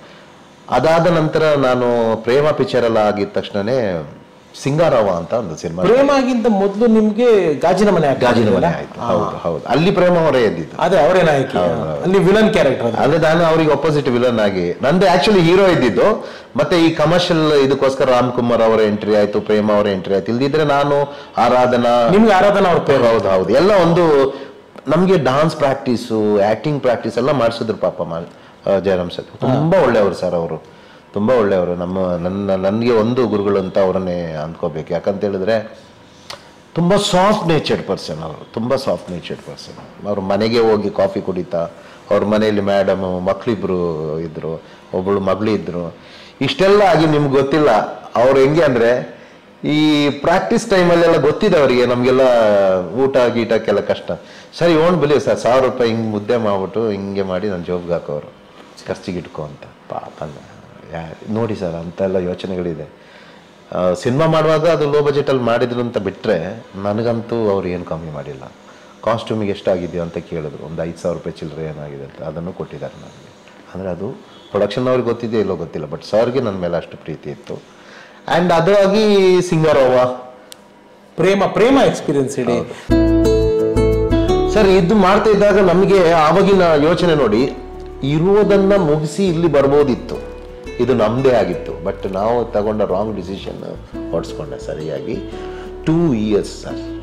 ಅದಾದ ನಂತರ ನಾನು ಪ್ರೇಮ ಪಿಕ್ಚರೆಲ್ಲ ಆಗಿದ ತಕ್ಷಣನೇ ಸಿಂಗಾರವ ಅಂತ ಒಂದು ಸಿನಿಮಾ ಪ್ರೇಮಾಗಿಂತ ಮೊದಲು ನಿಮ್ಗೆ ಗಾಜಿನ ಮನೆ ಆಗ್ತಾ ಗಾಜಿನ ಮನೆ ಇದೆಯಲ್ಲ? ಆಯ್ತು ಹೌದು ಹೌದು ಅಲ್ಲಿ ಪ್ರೇಮ ಅವರೇ ಎದ್ದಿದ್ದು ಅದೇ ಅವರೇ ನಾಯಕಿ ಅಲ್ಲಿ ವಿಲನ್ ಕ್ಯಾರೆಕ್ಟರ್ ಅದು ಅಂದ್ರೆ ನಾನು ಅವ್ರಿಗೆ ಅಪೋಸಿಟ್ ವಿಲನ್ ಆಗಿ ನಂದು ಆಕ್ಚುಲಿ ಹೀರೋ ಇದ್ದಿದ್ದು ಮತ್ತೆ ಈ ಕಮರ್ಷಿಯಲ್ ಇದಕ್ಕೋಸ್ಕರ ರಾಮ್ ಕುಮಾರ್ ಅವರ ಎಂಟ್ರಿ ಆಯ್ತು ಪ್ರೇಮ ಅವರ ಎಂಟ್ರಿ ಆಯ್ತು ಇಲ್ದಿದ್ರೆ ನಾನು ಆರಾಧನಾ ನಿಮ್ಗೆ ಆರಾಧನಾ ಅವ್ರ ಪೇರು ಹೌದು ಹೌದು ಎಲ್ಲ ಒಂದು ನಮಗೆ ಡಾನ್ಸ್ ಪ್ರಾಕ್ಟೀಸು ಆಕ್ಟಿಂಗ್ ಪ್ರಾಕ್ಟೀಸ್ ಎಲ್ಲ ಮಾಡಿಸಿದ್ರು ಪಾಪ ಮಾ ಆ, ಜಯರಾಮ್ ಸರ್ ತುಂಬಾ ಒಳ್ಳೆಯವರು ಸರ್ ಅವರು ತುಂಬಾ ಒಳ್ಳೆಯವರು ನಮ್ಮ ನನ್ನ ನನಗೆ ಒಂದು ಗುರುಗಳು ಅಂತ ಅವರನ್ನೇ ಅಂದ್ಕೋಬೇಕು ಯಾಕಂತ ಹೇಳಿದ್ರೆ ತುಂಬ ಸಾಫ್ಟ್ ನೇಚರ್ಡ್ ಪರ್ಸನ್ ಅವರು ತುಂಬ ಸಾಫ್ಟ್ ನೇಚರ್ಡ್ ಪರ್ಸನ್ ಅವ್ರ ಮನೆಗೆ ಹೋಗಿ ಕಾಫಿ ಕುಡಿತಾ ಅವ್ರ ಮನೆಯಲ್ಲಿ ಮೇಡಮು ಮಕ್ಕಳಿಬ್ರು ಇದ್ರು ಒಬ್ಬಳು ಮಗಳು ಇದ್ರು ಇಷ್ಟೆಲ್ಲ ಆಗಿ ನಿಮ್ಗೆ ಗೊತ್ತಿಲ್ಲ ಅವ್ರು ಹೆಂಗೆ ಅಂದರೆ ಈ ಪ್ರಾಕ್ಟೀಸ್ ಟೈಮಲ್ಲೆಲ್ಲ ಗೊತ್ತಿದೆ ಅವರಿಗೆ ನಮಗೆಲ್ಲ ಊಟ ಗೀಟಕ್ಕೆಲ್ಲ ಕಷ್ಟ ಸರಿ ಓಣ್ ಬಲಿ ಸರ್ ಸಾವಿರ ರೂಪಾಯಿ ಹಿಂಗೆ ಮುದ್ದೆ ಮಾಡ್ಬಿಟ್ಟು ಹಿಂಗೆ ಮಾಡಿ ನನ್ನ ಜೋಬ್ಗೆ ಹಾಕೋರು ಖರ್ಚಿಗೆ ಇಟ್ಕೋ ಅಂತ ಪಾಪ ಯಾ- ನೋಡಿ ಸರ್ ಅಂತೆಲ್ಲ ಯೋಚನೆಗಳಿದೆ ಸಿನಿಮಾ ಮಾಡುವಾಗ ಅದು ಲೋ ಬಜೆಟಲ್ಲಿ ಮಾಡಿದ್ರು ಅಂತ ಬಿಟ್ಟರೆ ನನಗಂತೂ ಅವ್ರು ಏನು ಕಮ್ಮಿ ಮಾಡಿಲ್ಲ ಕಾಸ್ಟ್ಯೂಮಿಗೆ ಎಷ್ಟಾಗಿದೆಯೋ ಅಂತ ಕೇಳಿದ್ರು ಒಂದು ಐದು ಸಾವಿರ ರೂಪಾಯಿ ಚಿಲ್ಲರೆ ಏನಾಗಿದೆ ಅಂತ ಅದನ್ನು ಕೊಟ್ಟಿದ್ದಾರೆ ನನಗೆ ಅಂದರೆ ಅದು ಪ್ರೊಡಕ್ಷನ್ ಅವ್ರಿಗೆ ಗೊತ್ತಿದೆಯೋ ಇಲ್ಲೋ ಗೊತ್ತಿಲ್ಲ ಬಟ್ ಸರ್ಗೆ ನನ್ನ ಮೇಲೆ ಅಷ್ಟು ಪ್ರೀತಿ ಇತ್ತು ಆ್ಯಂಡ್ ಅದಾಗಿ ಸಿಂಗರವ್ವ ಪ್ರೇಮ ಪ್ರೇಮ ಎಕ್ಸ್ಪೀರಿಯನ್ಸ್ ಹೇಳಿ ಸರ್ ಇದು ಮಾಡ್ತಾ ಇದ್ದಾಗ ನಮಗೆ ಆವಾಗಿನ ಯೋಚನೆ ನೋಡಿ ಇರುವುದನ್ನ ಮುಗಿಸಿ ಇಲ್ಲಿ ಬರ್ಬೋದಿತ್ತು ಇದು ನಮ್ಮದೇ ಆಗಿತ್ತು ಬಟ್ ನಾವು ತಗೊಂಡ ರಾಂಗ್ ಡಿಸಿಷನ್ ಹೊಡ್ಸ್ಕೊಂಡೆ ಸರಿಯಾಗಿ ಟೂ ಇಯರ್ಸ್ ಸರ್